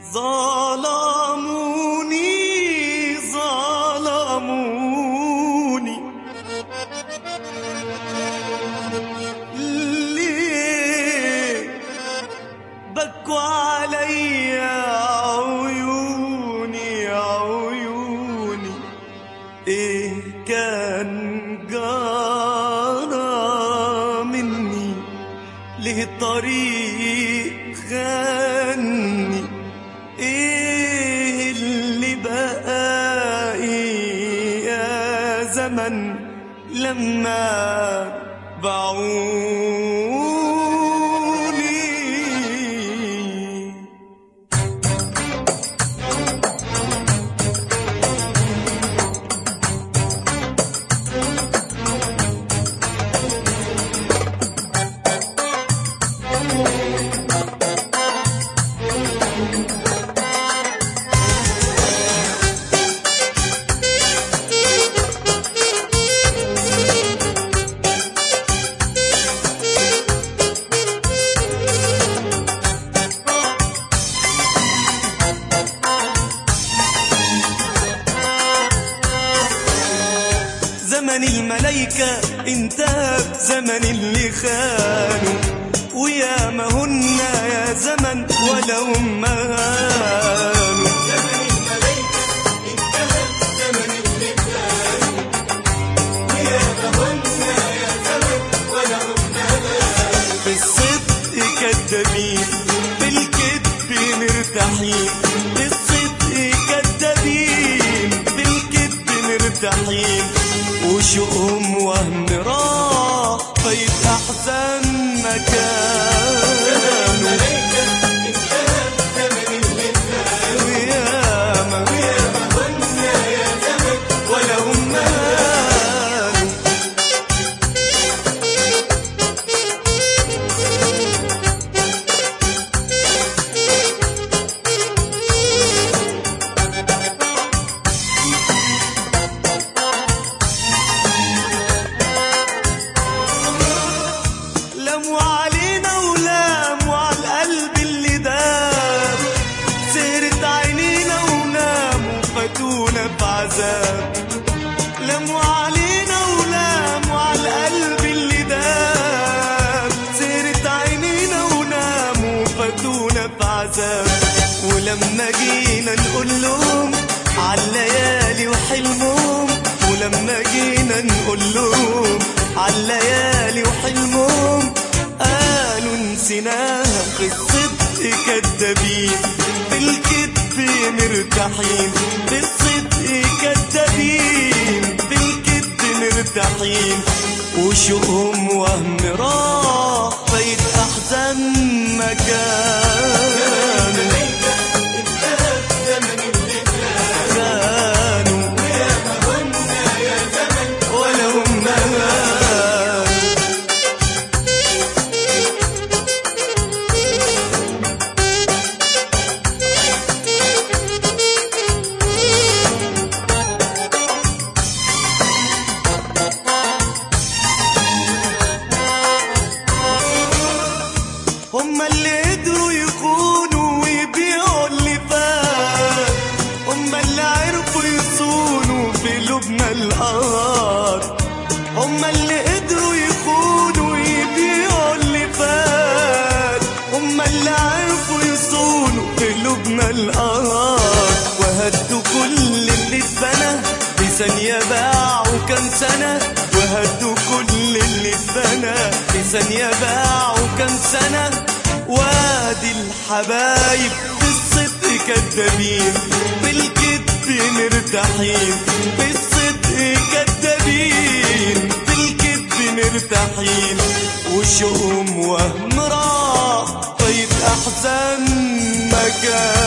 ظلموني ظلموني ليه بكوا علي عيوني عيوني ايه كان جرى مني ليه الطريق خاني ايه اللي بقى يا زمن لما باعوني زمن الملايكة انتهى زمن اللي خانوا ويا ما هن يا زمن ولا هم هانوا بالصدق كدابين بالكذب مرتاحين بالصدق كدابين بالكذب مرتاحين وشوقهم وهم راح فايت احزان مكانه وياما ولا هم هانوا لموا علينا ولاموا على القلب اللي داب سهرت عينينا وناموا فاتونا بعذاب لموا علينا ولاموا على القلب اللي داب سهرت عينينا وناموا فاتونا بعذاب ولما جينا نقول لهم على الليالي وحلمهم ولما جينا نقول لهم على الليالي وحلمهم قالوا نسيناها بالصدق كدابين بالكذب مرتاحين بالصدق كدابين بالكذب مرتاحين وشوقهم وهم راح فايت احزان مكانه كانوا ولا هم هانوا هما اللي قدروا يخونوا ويبيعوا اللي فات هما اللي عرفوا يصونوا في قلوبنا القهر هما اللي قدروا يخونوا ويبيعوا اللي فات هما اللي عرفوا يصونوا في قلوبنا القهر وهدوا كل اللي اتبنى بثانية باعوا كام سنة وهدوا كل اللي اتبنى بثانية باعوا كام سنة وادي الحبايب بالصدق كدابين بالكذب مرتاحين بالصدق كدابين بالكذب مرتاحين وشوقهم وهم راح طيب احزان مكان